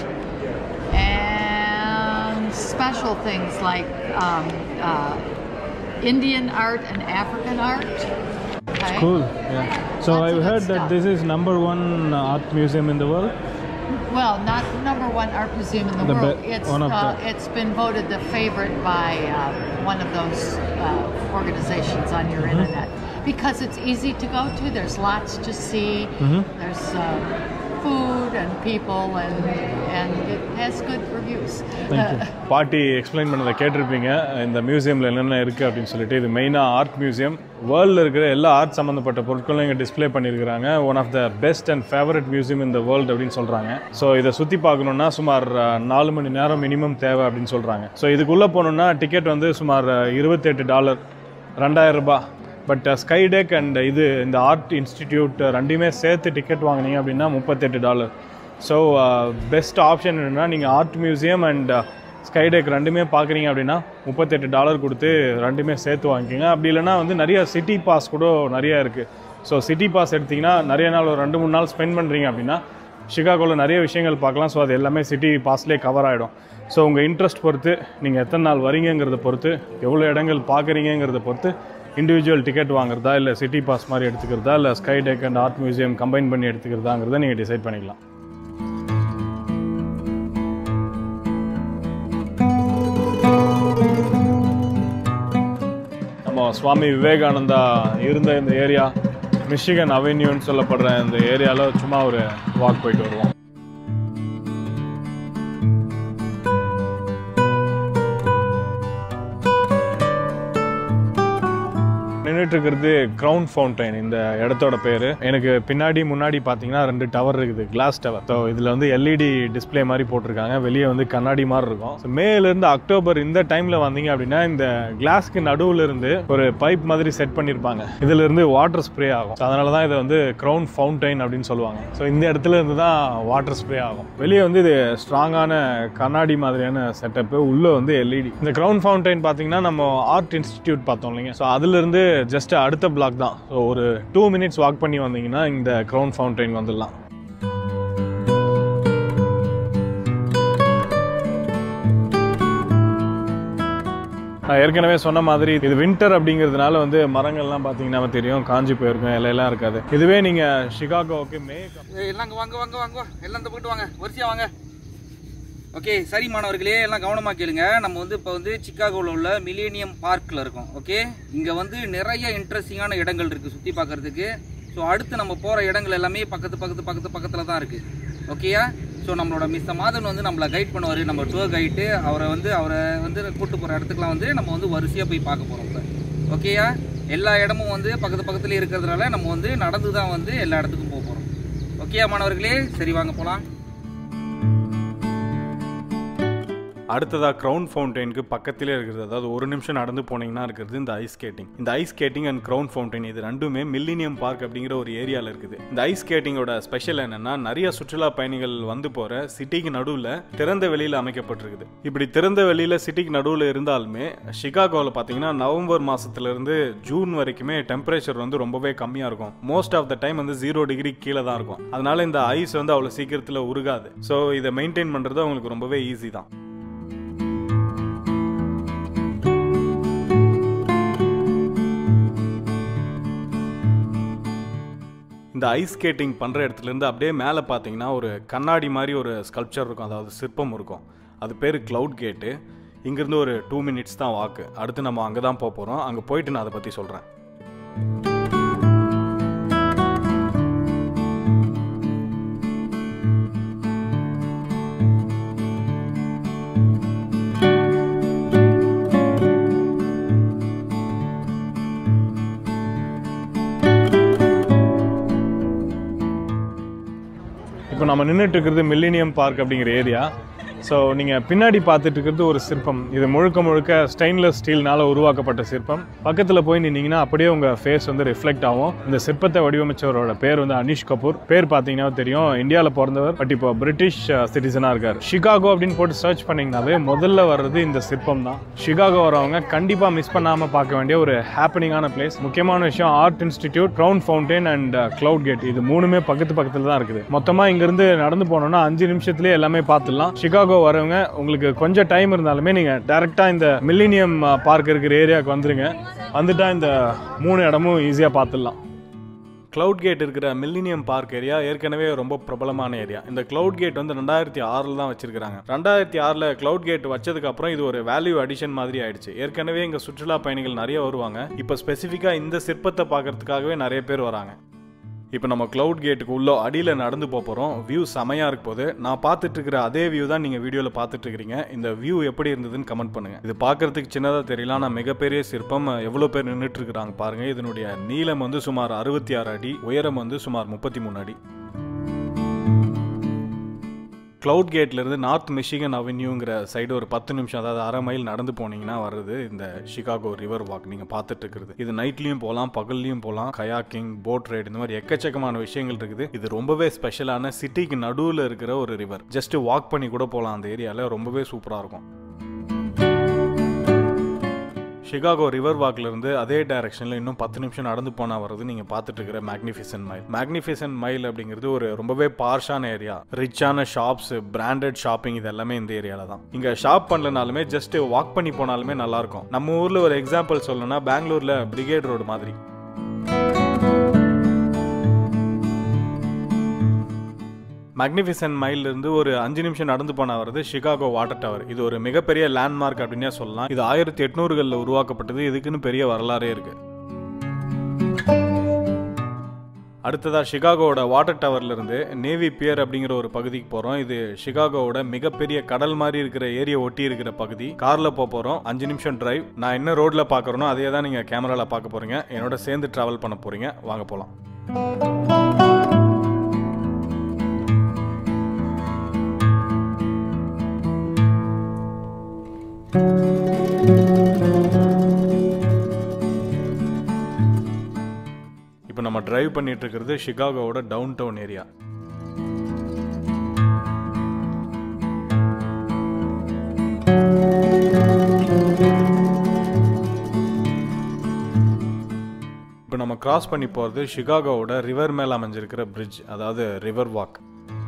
L: and special things like um, uh, Indian art and African art. Okay?
F: Cool. Yeah. So
L: Lots of
F: I've
L: good
F: heard
L: stuff.
F: that this is number one art museum in the world.
L: Well, not the number one art museum in the,
F: The
L: world.
F: be-
L: it's
F: one of
L: uh,
F: the-
L: it's been voted the favorite by uh, one of those uh, organizations on your
F: Mhm.
L: internet because it's easy to go to. There's lots to see.
F: Mhm.
L: There's uh, food and people, and and it has good reviews.
F: Thank you பாட்டி explain பண்ணதை கேட்டிருப்பீங்க இந்த மியூசியமில் என்னென்ன இருக்குது அப்படின்னு சொல்லிட்டு இது மெயினாக ஆர்ட் மியூசியம் வேர்ல்டில் இருக்கிற எல்லா ஆர்ட் சம்மந்தப்பட்ட பொருட்களும் இங்கே டிஸ்ப்ளே பண்ணியிருக்கிறாங்க one of the best and favourite museum in the world அப்படின்னு சொல்கிறாங்க ஸோ இதை சுற்றி பார்க்கணுன்னா சுமார் அஹ், நாலு மணி நேரம் மினிமம் தேவை அப்படின்னு சொல்கிறாங்க ஸோ இதுக்குள்ளே போகணுன்னா டிக்கெட் வந்து சுமார் அஹ், இருபத்தெட்டு டாலர் ரெண்டாயிரம் ரூபாய் பட் ஸ்கை டெக் அண்ட் இது இந்த ஆர்ட் இன்ஸ்டிடியூட் ரெண்டையுமே சேர்த்து டிக்கெட் வாங்குனீங்க அப்படின்னா முப்பத்தெட்டு டாலர் ஸோ பெஸ்ட் ஆப்ஷன் என்னென்னா நீங்கள் art museum and Skydeck ரெண்டுமே பார்க்குறீங்க அப்படின்னா முப்பத்தெட்டு டாலர் கொடுத்து ரெண்டுமே சேர்த்து வாங்கிக்கோங்க அப்படி இல்லைன்னா வந்து நிறைய சிட்டி பாஸ் கூட நிறைய இருக்குது ஸோ சிட்டி பாஸ் எடுத்திங்கன்னா நிறைய நாள் ஒரு ரெண்டு மூணு நாள் ஸ்பெண்ட் பண்ணுறீங்க அப்படின்னா சிகாகோவில் நிறைய விஷயங்கள் பார்க்கலாம் ஸோ அது எல்லாமே சிட்டி பாஸ்லேயே கவர் ஆகிடும் ஸோ உங்கள் இன்ட்ரெஸ்ட் பொறுத்து நீங்கள் எத்தனை நாள் வரீங்கங்கிறத பொறுத்து எவ்வளோ இடங்கள் பார்க்குறீங்கிறத பொறுத்து இண்டிவிஜுவல் டிக்கெட் வாங்குறதா இல்லை சிட்டி பாஸ் மாதிரி எடுத்துக்கிறதா இல்லை Skydeck and art museum combine பண்ணி எடுத்துக்கிறதாங்கிறத நீங்கள் டிசைட் பண்ணிக்கலாம் நம்ம சுவாமி விவேகானந்தா இருந்த இந்த ஏரியா மிஷிகன் அவென்யூன்னு சொல்லப்படுற இந்த ஏரியாவில் சும்மா ஒரு வாக் போயிட்டு வருவோம் நின்றுட்டு இருக்கிறது க்ரௌன் ஃபவுண்டைன் இந்த இடத்தோட பேர் எனக்கு பின்னாடி முன்னாடி பார்த்தீங்கன்னா ரெண்டு டவர் இருக்குது கிளாஸ் டவர் ஸோ இதில் வந்து எல்இடி டிஸ்ப்ளே மாதிரி போட்டிருக்காங்க வெளியே வந்து கண்ணாடி மாதிரி இருக்கும் ஸோ மேலேருந்து அக்டோபர் இந்த டைமில் வந்தீங்க அப்படின்னா இந்த கிளாஸ்க்கு நடுவில் இருந்து ஒரு பைப் மாதிரி செட் பண்ணியிருப்பாங்க இதுல இருந்து வாட்டர் ஸ்ப்ரே ஆகும் So அதனால தான் இதை வந்து க்ரௌன் ஃபவுண்டைன் அப்படின்னு சொல்லுவாங்க ஸோ இந்த இடத்துல இருந்து தான் வாட்டர் ஸ்ப்ரே ஆகும் வெளியே வந்து இது ஸ்ட்ராங்கான கண்ணாடி மாதிரியான செட்டப்பு உள்ள வந்து எல்இடி இந்த க்ரௌன் ஃபவுண்டைன் பார்த்தீங்கன்னா நம்ம ஆர்ட் இன்ஸ்டிடியூட் பார்த்தோம் இல்லைங்க ஸோ அதுலேருந்து ஜஸ்ட் அடுத்த பிளாக் தான் ஸோ ஒரு டூ மினிட்ஸ் வாக் பண்ணி வந்தீங்கன்னா இந்த க்ரௌன் ஃபவுண்டைன் வந்துடலாம் நான் ஏற்கனவே சொன்ன மாதிரி இது வின்டர் அப்படிங்கிறதுனால வந்து மரங்கள்லாம் பார்த்தீங்கன்னா தெரியும் காஞ்சி போயிருக்கும் இலையெல்லாம் இருக்காது இதுவே நீங்கள் ஷிகாகோவுக்கு மே
A: ஏய், எல்லாம் இங்க வாங்க வாங்க வாங்க வாங்க. எல்லாம் இந்த போயிட்டு வாங்க வரிசையா வாங்க ஓகே சரி மாணவர்களே எல்லாம் கவனமாக கேளுங்க நம்ம வந்து இப்போ வந்து சிக்காகோவில் உள்ள மில்லேனியம் பார்க்கில் இருக்கோம் ஓகே இங்கே வந்து நிறைய இன்ட்ரெஸ்டிங்கான இடங்கள் இருக்குது சுற்றி பார்க்கறதுக்கு ஸோ அடுத்து நம்ம போகிற இடங்கள் எல்லாமே பக்கத்து பக்கத்து பக்கத்து பக்கத்தில் தான் இருக்குது ஓகேயா ஸோ நம்மளோட மிஸ்டர் மாதன் வந்து நம்மளை கைட் பண்ணுவார் நம்ம டூர் கைட்டு அவரை வந்து அவரை வந்து கூட்டு போகிற இடத்துக்குலாம் வந்து நம்ம வந்து வரிசையாக போய் பார்க்க போகிறோம் இப்போ ஓகேயா எல்லா இடமும் வந்து பக்கத்து பக்கத்துலேயே இருக்கிறதுனால நம்ம வந்து நடந்து தான் வந்து எல்லா இடத்துக்கும் போக போகிறோம் ஓகேயா மாணவர்களே சரி வாங்க போகலாம்
F: அடுத்ததாக க்ரௌன் ஃபவுண்டைனுக்கு பக்கத்திலே இருக்கிறது அதாவது ஒரு நிமிஷம் நடந்து போனீங்கன்னா இருக்கிறது இந்த ஐஸ் ஸ்கேட்டிங் இந்த ice skating and Crown Fountain இது ரெண்டுமே மில்லினியம் பார்க் அப்படிங்கிற ஒரு ஏரியாவில் இருக்குது இந்த ஐஸ் ஸ்கேட்டிங்கோட ஸ்பெஷல் என்னன்னா நிறைய சுற்றுலா பயணிகள் வந்து போகிற சிட்டிக்கு நடுவில் திறந்த வெளியில் அமைக்கப்பட்டிருக்குது இப்படி திறந்த வெளியில் சிட்டிக்கு நடுவில் இருந்தாலுமே ஷிகாகோவில் பார்த்தீங்கன்னா நவம்பர் மாதத்துலேருந்து ஜூன் வரைக்குமே டெம்பரேச்சர் வந்து ரொம்பவே கம்மியாக இருக்கும் மோஸ்ட் ஆஃப் த டைம் வந்து ஜீரோ டிகிரி கீழே தான் இருக்கும் அதனால இந்த ஐஸ் வந்து அவ்வளோ சீக்கிரத்தில் உருகாது ஸோ இதை மெயின்டைன் பண்ணுறது அவங்களுக்கு ரொம்பவே ஈஸி தான் இந்த ஐஸ் ஸ்கேட்டிங் பண்ணுற இடத்துலேருந்து அப்படியே மேலே பார்த்தீங்கன்னா ஒரு கண்ணாடி மாதிரி ஒரு ஸ்கல்ப்சர் இருக்கும் அதாவது சிற்பம் இருக்கும் அது பேர் க்ளவுட் கேட்டு இங்கேருந்து ஒரு டூ மினிட்ஸ் தான் வாக்கு அடுத்து நம்ம அங்கே தான் போக போகிறோம் அங்கே போயிட்டு நான் அதை பற்றி சொல்கிறேன் இப்போ நம்ம நின்றுட்டு இருக்கிறது மில்லினியம் பார்க் அப்படிங்கிற ஏரியா ஸோ நீங்கள் பின்னாடி பார்த்துட்டு இருக்கிறது ஒரு சிற்பம் இது முழுக்க முழுக்க ஸ்டெயின்லெஸ் ஸ்டீல்னால உருவாக்கப்பட்ட சிற்பம் பக்கத்தில் போய் நின்னீங்கன்னா அப்படியே உங்கள் ஃபேஸ் வந்து ரிஃப்ளெக்ட் ஆகும் இந்த சிற்பத்தை வடிவமைச்சவரோட பேர் வந்து அனிஷ் கபூர் பேர் பார்த்தீங்கன்னா தெரியும் இந்தியாவில் பிறந்தவர் பட் இப்போ பிரிட்டிஷ் சிட்டிசனாக இருக்கார் ஷிகாகோ அப்படின்னு போட்டு சர்ச் பண்ணிங்கனாவே முதல்ல வர்றது இந்த சிற்பம் தான் ஷிகாகோ வரவங்க கண்டிப்பாக மிஸ் பண்ணாமல் பார்க்க வேண்டிய ஒரு ஹாப்பனிங்கான பிளேஸ் முக்கியமான விஷயம் Art Institute Crown Fountain and Cloud Gate இது மூணுமே பக்கத்து பக்கத்தில் தான் இருக்குது மொத்தமாக இங்கேருந்து நடந்து போனோம்னா அஞ்சு நிமிஷத்துலேயே எல்லாமே பார்த்துடலாம் ஷிகாகோ வரவங்க உங்களுக்கு கொஞ்சம் டைம் இருந்தாலுமே நீங்கள் டேரெக்டாக இந்த மில்லினியம் பார்க் இருக்கிற ஏரியாவுக்கு வந்துருங்க வந்துட்டா இந்த மூணு இடமும் ஈஸியாக பார்த்துடலாம் க்ளவுட் கேட் இருக்கிற மில்லினியம் பார்க் ஏரியா ஏற்கனவே ரொம்ப பிரபலமான ஏரியா இந்த க்ளவுட் கேட் வந்து ரெண்டாயிரத்தி ஆறில் தான் வச்சிருக்காங்க ரெண்டாயிரத்தி ஆறில் க்ளவுட் கேட் வச்சதுக்கு அப்புறம் இது ஒரு வேல்யூ அடிஷன் மாதிரி ஆயிடுச்சு ஏற்கனவே இங்கே சுற்றுலா பயணிகள் நிறைய வருவாங்க இப்போ ஸ்பெசிஃபிக்காக இந்த சிற்பத்தை பார்க்கறதுக்காகவே நிறைய பேர் வராங்க
C: இப்போ நம்ம க்ளவுட் கேட்டுக்கு உள்ள அடியில் நடந்து போக போகிறோம் வியூ செமையாக இருக்க போது நான் பார்த்துட்டு இருக்கிற அதே வியூ தான் நீங்கள் வீடியோவில் பார்த்துட்டு இருக்கிறீங்க இந்த வியூ எப்படி இருந்ததுன்னு கமெண்ட் பண்ணுங்கள் இது பார்க்கறதுக்கு சின்னதாக தெரியல ஆனால் மிகப்பெரிய சிற்பம் எவ்வளோ பேர் நின்றுட்டு இருக்கிறாங்க பாருங்கள் இதனுடைய நீளம் வந்து சுமார் அறுபத்தி ஆறு அடி உயரம் வந்து சுமார் முப்பத்தி மூணு அடி க்ளவுட் கேட்லேருந்து நார்த் மிஷிகன் அவென்யூங்கிற சைடு ஒரு பத்து நிமிஷம் அதாவது அரை மைல் நடந்து போனீங்கன்னா வருது இந்த சிகாகோ ரிவர் வாக் நீங்கள் பார்த்துட்டு இருக்கிறது இது நைட்லேயும் போகலாம் பகல்லையும் போகலாம் கயாக்கிங் போட் ரைடு இந்த மாதிரி எக்கச்சக்கமான விஷயங்கள் இருக்குது இது ரொம்பவே ஸ்பெஷலான சிட்டிக்கு நடுவில் இருக்கிற ஒரு ரிவர் ஜஸ்ட் வாக் பண்ணி கூட போகலாம் அந்த ஏரியாவில் ரொம்பவே சூப்பராக இருக்கும் ஷிகாகோ ரிவர் வாக்ல இருந்து அதே டைரக்ஷனில் இன்னும் பத்து நிமிஷம் நடந்து போனால் வருது நீங்கள் பார்த்துட்டு இருக்கிற மேக்னிஃபிசன் மைல் மேக்னிஃபிசன் மைல் அப்படிங்கிறது ஒரு ரொம்பவே பார்ஷான ஏரியா ரிச்சான ஷாப்ஸ் பிராண்டட் ஷாப்பிங் இது எல்லாமே இந்த ஏரியாவில் தான் இங்கே ஷாப் பண்ணலனாலுமே ஜஸ்ட் வாக் பண்ணி போனாலுமே நல்லா இருக்கும் நம்ம ஊரில் ஒரு எக்ஸாம்பிள் சொல்லணும்னா பெங்களூரில் பிரிகேட் ரோடு மாதிரி மேக்னிஃபிசன் மைல்லேருந்து ஒரு அஞ்சு நிமிஷம் நடந்து போனால் வருது சிகாகோ வாட்டர் டவர் இது ஒரு மிகப்பெரிய லேண்ட்மார்க் அப்படின்னே சொல்லலாம் இது ஆயிரத்தி எட்நூறுகளில் உருவாக்கப்பட்டது இதுக்குன்னு பெரிய வரலாறே இருக்கு அடுத்ததா சிகாகோவோட வாட்டர் டவர்ல இருந்து நேவி பியர் அப்படிங்கிற ஒரு பகுதிக்கு போறோம் இது சிகாகோவோட மிகப்பெரிய கடல் மாதிரி இருக்கிற ஏரியா ஒட்டி இருக்கிற பகுதி கார்ல போக போறோம் அஞ்சு நிமிஷம் டிரைவ் நான் என்ன ரோட்ல பாக்குறேனோ அதே தான் நீங்க கேமரால பார்க்க போறீங்க என்னோட சேர்ந்து டிராவல் பண்ண போறீங்க வாங்க போலாம் இப்போ நம்ம டிரைவ் பண்ணிட்டு இருக்கிறது ஷிகாகோவோட டவுன் டவுன் ஏரியா இப்போ நம்ம கிராஸ் பண்ணி போகிறது ஷிகாகோவோட ரிவர் மேலே அமைஞ்சிருக்கிற பிரிட்ஜ் அதாவது ரிவர் வாக்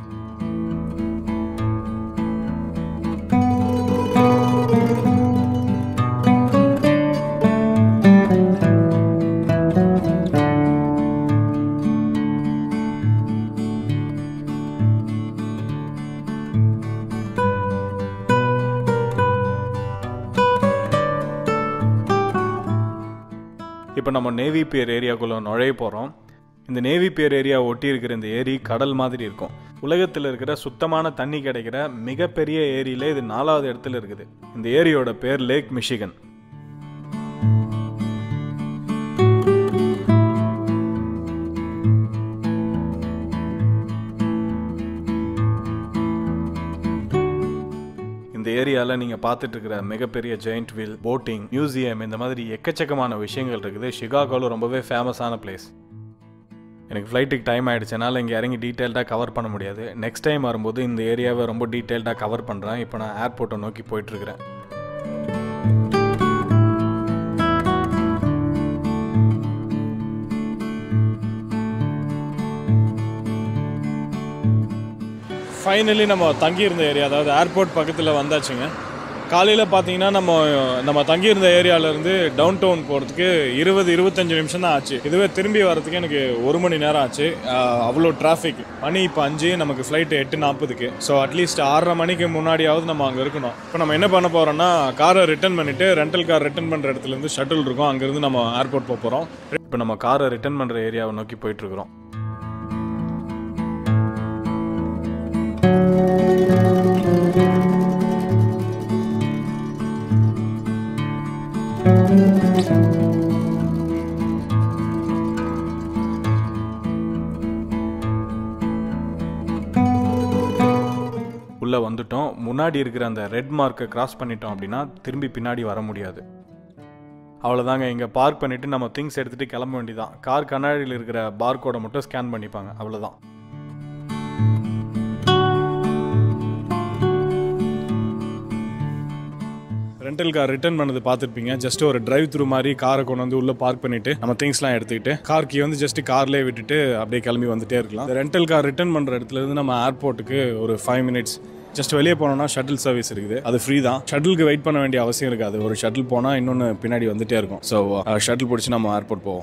C: இப்போ நம்ம நேவி பியர் ஏரியாக்குள்ளே நுழைய போகிறோம் இந்த நேவி பியர் ஏரியா ஒட்டி இருக்கிற இந்த ஏரி கடல் மாதிரி இருக்கும் உலகத்தில் இருக்கிற சுத்தமான தண்ணி கிடைக்கிற மிகப்பெரிய ஏரியில இது நாலாவது இடத்துல இருக்குது இந்த ஏரியோட பேர் லேக் மிஷிகன் இந்த ஏரியாவில் நீங்கள் பார்த்துட்டு இருக்கிற மிகப்பெரிய ஜெயிண்ட் வீல் போட்டிங் மியூசியம் இந்த மாதிரி எக்கச்சக்கமான விஷயங்கள் இருக்குது ஷிகாகோவில் ரொம்பவே ஃபேமஸான பிளேஸ் எனக்கு ஃப்ளைட்டுக்கு டைம் ஆகிடுச்சனால இங்கே இறங்கி டீட்டெயில்டாக கவர் பண்ண முடியாது நெக்ஸ்ட் டைம் வரும்போது இந்த ஏரியாவை ரொம்ப டீட்டெயில்டாக கவர் பண்ணுறேன் இப்போ நான் ஏர்போர்ட்டை நோக்கி போயிட்டுருக்கிறேன் ஃபைனலி நம்ம தங்கியிருந்த ஏரியா அதாவது ஏர்போர்ட் பக்கத்தில் வந்தாச்சுங்க காலையில் பார்த்தீங்கன்னா நம்ம நம்ம தங்கியிருந்த ஏரியாவிலேருந்து டவுன் டவுன் போகிறதுக்கு இருபது இருபத்தஞ்சு நிமிஷம் தான் ஆச்சு இதுவே திரும்பி வரதுக்கு எனக்கு ஒரு மணி நேரம் ஆச்சு ஆஹ் அவ்வளோ டிராஃபிக் மணி இப்போ அஞ்சு நமக்கு ஃப்ளைட்டு எட்டு நாற்பதுக்கு ஸோ அட்லீஸ்ட் ஆறரை மணிக்கு முன்னாடியாவது நம்ம அங்கே இருக்கணும் இப்போ நம்ம என்ன பண்ண போகிறோம்னா காரை ரிட்டர்ன் பண்ணிவிட்டு ரெண்டல் கார் ரிட்டர்ன் பண்ணுற இடத்துலேருந்து ஷட்டில் இருக்கும் அங்கேருந்து நம்ம ஏர்போர்ட் போக போகிறோம் இப்போ நம்ம காரை ரிட்டர்ன் பண்ணுற ஏரியாவை நோக்கி போயிட்டுருக்குறோம் உள்ளே வந்துட்டோம் முன்னாடி இருக்கிற அந்த ரெட் மார்க்கை கிராஸ் பண்ணிட்டோம் அப்படின்னா திரும்பி பின்னாடி வர முடியாது அவ்வளோதாங்க இங்கே பார்க் பண்ணிவிட்டு நம்ம திங்ஸ் எடுத்துகிட்டு கிளம்ப வேண்டியதான் கார் கண்ணாடியில் இருக்கிற பார்கோடை மட்டும் ஸ்கேன் பண்ணிப்பாங்க அவ்வளோதான் ரெண்டல் கார் ரிட்டர்ன் பண்ணது பார்த்துருப்பீங்க ஜஸ்ட் ஒரு டிரைவ் த்ரூ மாதிரி காரை கொண்டு வந்து உள்ள பார்க் பண்ணிட்டு நம்ம திங்ஸ்லாம் எடுத்துக்கிட்டு கார் கீ வந்து ஜஸ்ட் கார்லேயே விட்டுட்டு அப்படியே கிளம்பி வந்துட்டே இருக்கலாம் இந்த ரெண்டல் கார் ரிட்டர்ன் பண்ணுற இடத்துல இருந்து நம்ம ஏர்போர்ட்டுக்கு ஒரு ஃபைவ் மினிட்ஸ் ஜஸ்ட் வெளியே போனோம்னா ஷட்டில் சர்வீஸ் இருக்குது அது ஃப்ரீ தான் ஷட்டிலுக்கு வெயிட் பண்ண வேண்டிய அவசியம் இருக்காது ஒரு ஷட்டில் போனால் இன்னொன்று பின்னாடி வந்துட்டே இருக்கும் ஸோ ஷட்டில் பிடிச்சி நம்ம ஏர்போர்ட் போவோம்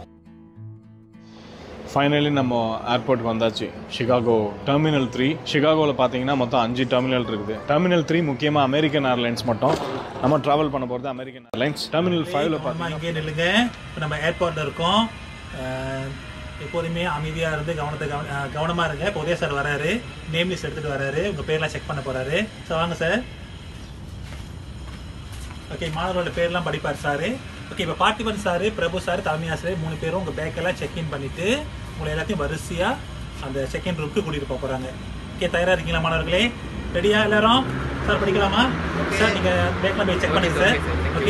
C: ஃபைனலி நம்ம ஏர்போர்ட்க்கு வந்தாச்சு ஷிகாகோ டெர்மினல் த்ரீ ஷிகாகோவில் பார்த்தீங்கன்னா மொத்தம் அஞ்சு டெர்மினல் இருக்குது டெர்மினல் த்ரீ முக்கியமாக அமெரிக்கன் ஏர்லைன்ஸ் மட்டும் நம்ம ட்ராவல் பண்ண போகிறது அமெரிக்கன் ஏர்லைன்ஸ் டெர்மினல் ஃபைவ்ல
M: அம்மா இங்கே நில்லுங்க இப்போ நம்ம ஏர்போர்ட்டில் இருக்கோம் எப்போதுமே அமைதியாக இருந்து கவனத்தை கவன அஹ் கவனமா இருங்க இப்போ உதய சார் வராரு நேம் லிஸ்ட் எடுத்துட்டு வராரு உங்க பேர்லாம் செக் பண்ண போறாரு சார் வாங்க சார் ஓகே மாணவர்களோட பேர்லாம் படிப்பார் சார் ஓகே இப்போ பார்த்திபன் சார் பிரபு சார் தலைமை ஆசிரியர் மூணு பேரும் உங்கள் பேக்கெல்லாம் செக்இன் பண்ணிட்டு உங்களை எல்லாத்தையும் வரிசையாக அந்த செகண்ட் ரூம்க்கு கூட்டிகிட்டு போக போகிறாங்க ஓகே தயாராக இருக்கீங்களா மாணவர்களே ரெடியா எல்லாரும் சார் படிக்கலாமா சார் நீங்கள் பேக்கெல்லாம் போய் செக் பண்ணுங்க sir okay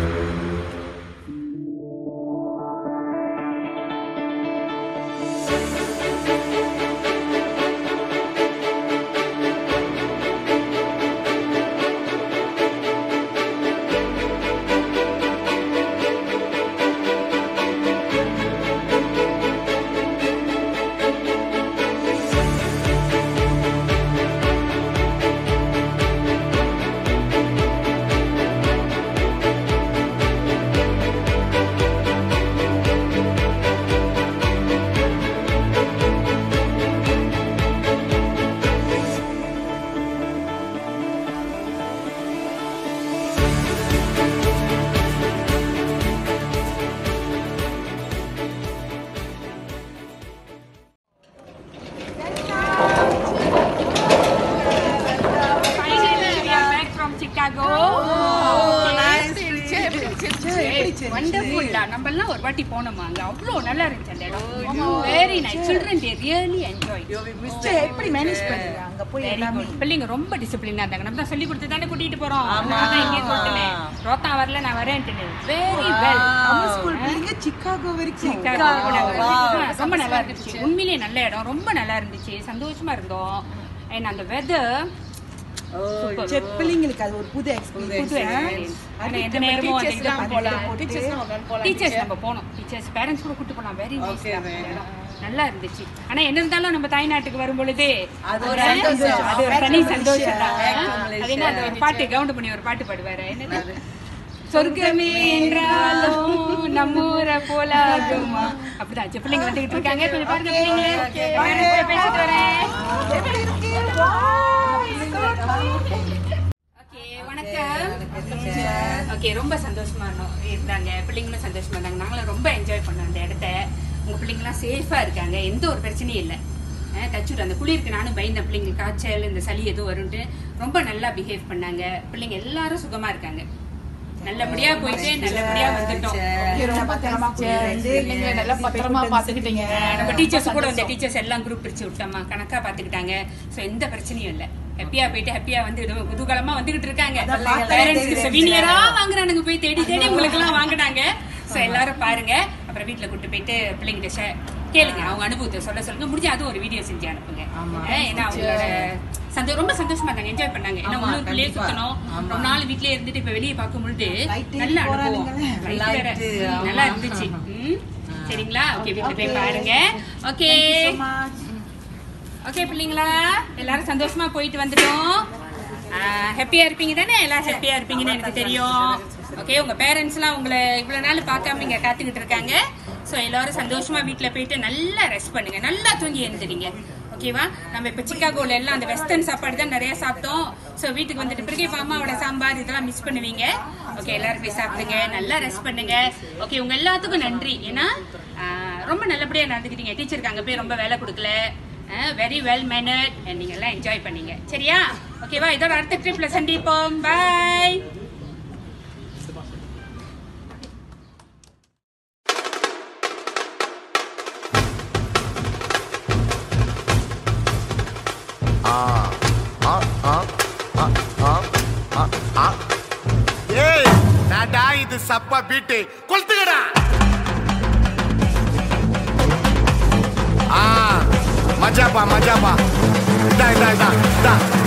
B: Finally, we are back from Chicago. Wonderful டா. நம்ம எல்லாம் ஒரு வாட்டி போனோமா அங்க அவ்வளோ நல்லா இருந்துச்சு அந்த இடம் very nice children day really enjoy
I: எப்படி manage பண்றீங்க? அங்க போய் எல்லாமே?
B: பிள்ளைங்க ரொம்ப டிசிப்ளினா இருந்தாங்க நம்ம தான் சொல்லி கொடுத்து தானே கூட்டிட்டு போறோம் அதான் இங்கே சொல்லிட்டேன் ரோத்தா வரல நான் வரேன்ட்டு வெரி வெல்
I: நம்ம ஸ்கூல் பிள்ளைங்க சிக்காகோ வரைக்கும்
B: ரொம்ப நல்லா இருந்துச்சு உண்மையிலேயே நல்ல இடம் ரொம்ப நல்லா இருந்துச்சு சந்தோஷமா இருந்தோம் அண்ட் அந்த வெதர்
I: பிள்ளைங்களுக்கு அது ஒரு புது
B: புது
I: எக்ஸ்பீரியன்ஸ்
B: experience. ஆனா எந்த நேரமும் அந்த இதை டீச்சர்ஸ் நம்ம போனோம் டீச்சர்ஸ் பேரண்ட்ஸ் கூட கூட்டு போலாம் வெரி நைஸ் நல்லா இருந்துச்சு ஆனா என்ன இருந்தாலும் நம்ம தாய்நாட்டுக்கு வரும் பொழுது
I: அது ஒரு
B: அது
I: சந்தோஷம்.
B: அது ஒரு தனி
I: Back to
B: சந்தோஷம் தான்.
I: Malaysia. Back to
B: அது என்ன அது ஒரு பாட்டு கவுண்ட் பண்ணி ஒரு பாட்டு பாடுவாரு என்னது சொர்க்கமே என்றாலும் நம்மூரை போல ஆகுமா அப்படிதான் சரி, பிள்ளைங்க வந்துகிட்டு இருக்காங்க கொஞ்சம் பாருங்க பிள்ளைங்க parents கூட பேசிட்டு வரேன் ஓகே வணக்கம் ஓகே ரொம்ப சந்தோஷமா இருந்தோம் இருந்தாங்க பிள்ளைங்களும் சந்தோஷமா இருந்தாங்க நாங்களும் ரொம்ப என்ஜாய் பண்ணோம் அந்த இடத்த உங்க பிள்ளைங்களாம் சேஃபா இருக்காங்க எந்த ஒரு பிரச்சனையும் இல்லை தச்சுட்டு அந்த குளிருக்கு நானும் பயந்தேன் பிள்ளைங்க காய்ச்சல் இந்த சளி எதுவும் வரும்ட்டு ரொம்ப நல்லா பிஹேவ் பண்ணாங்க பிள்ளைங்க எல்லாரும் சுகமா இருக்காங்க நல்லபடியா போயிட்டு நல்லபடியா வந்துட்டோம்
I: பிள்ளைங்களை நல்லா பத்திரமா பாத்துக்கிட்டீங்க
B: நம்ம டீச்சர்ஸ் கூட அந்த டீச்சர்ஸ் எல்லாம் குரூப் பிரிச்சு விட்டோமா கணக்கா பாத்துக்கிட்டாங்க சோ எந்த பிரச்சனையும் இல்ல ஹாப்பியா போயிட்டு ஹாப்பியா வந்து இது குதூகலமா வந்துகிட்டு இருக்காங்க பேரண்ட்ஸ்க்கு செவினியரா வாங்குறானுங்க போய் தேடி தேடி உங்களுக்கு எல்லாம் வாங்குனாங்க சோ எல்லாரும் பாருங்க அப்புறம் வீட்ல கூட்டு போயிட்டு பிள்ளைங்கிட்ட share- கேளுங்க அவங்க அனுபவத்தை சொல்ல சொல்லுங்க முடிஞ்சா அதுவும் ஒரு வீடியோ செஞ்சு அனுப்புங்க ஏன், ஏன்னா அவங்களோட சந்தோ ரொம்ப சந்தோஷமா இருந்தாங்க என்ஜாய் பண்ணாங்க ஏன்னா உள்ளூருக்குள்ளேயே சுத்தணும் ரொம்ப நாள் வீட்லயே இருந்துட்டு இப்ப வெளியே பார்க்கும் பொழுது நல்ல அனுபவம் Light வேற. நல்லா இருந்துச்சு ம். சரிங்களா ஓகே வீட்டுல போய் பாருங்க ஓகே ஓகே பிள்ளைங்களா எல்லாரும் சந்தோஷமா போயிட்டு வந்துட்டோம் ஹாப்பியா இருப்பீங்க தானே எல்லாரும் ஹாப்பியா இருப்பீங்கன்னு எனக்கு தெரியும் ஓகே உங்க பேரண்ட்ஸ்லாம் உங்களை இவ்வளவு நாள் பார்க்காம இங்க காத்துக்கிட்டு இருக்காங்க ஸோ எல்லாரும் சந்தோஷமா வீட்ல போயிட்டு நல்லா ரெஸ்ட் பண்ணுங்க நல்லா தூங்கி எழுந்துறீங்க ஓகேவா நம்ம இப்ப சிக்காகோல எல்லாம் அந்த வெஸ்டர்ன் சாப்பாடு தான் நிறைய சாப்பிட்டோம் ஸோ வீட்டுக்கு வந்துட்டு பிறகு இப்ப அம்மாவோட சாம்பார் இதெல்லாம் மிஸ் பண்ணுவீங்க ஓகே எல்லாரும் போய் சாப்பிடுங்க நல்லா ரெஸ்ட் பண்ணுங்க ஓகே உங்க எல்லாத்துக்கும் நன்றி ஏன்னா ஆஹ், ரொம்ப நல்லபடியா நடந்துக்கிட்டீங்க டீச்சருக்கு அங்க போய் ரொம்ப வேலை கொடுக்கல வெரி வெல் மேனர்ட் நீங்க எல்லாம் என்ஜாய் பண்ணீங்க சரியா ஓகேவா இதோட அடுத்த ட்ரிப்ல சந்திப்போம் பாய்
N: ஆ ஆ ஆ ஆ ஆ ஆ ஆ ஏய் நாடா இது சப்பா பீட்டு கொளுத்துக்கடா ஆ மஜாப்பா மஜாப்பா இதா இதா இதா இதா